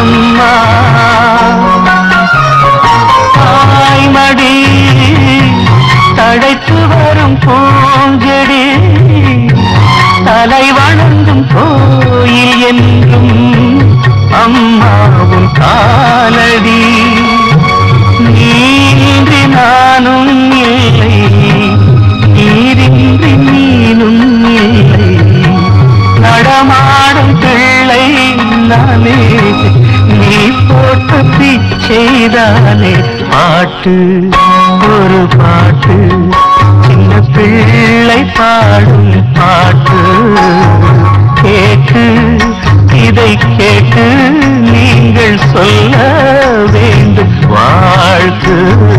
அம்மா தாய்மடி தழைத்து வரும் பூஞ்செடி தலை வணங்கும் கோயில் என்றும் அம்மாவும் காலடி நீன்றி நானும் இல்லை நீரின்றி நீனும் இல்லை நடமாடும் பிள்ளை நானே நீ போட்ட பிச்சைதானே பாட்டு ஒரு பாட்டு சின்ன பிள்ளை பாடும் பாட்டு கேட்டு இதை கேட்டு நீங்கள் சொல்ல வேண்டும் வாழ்த்து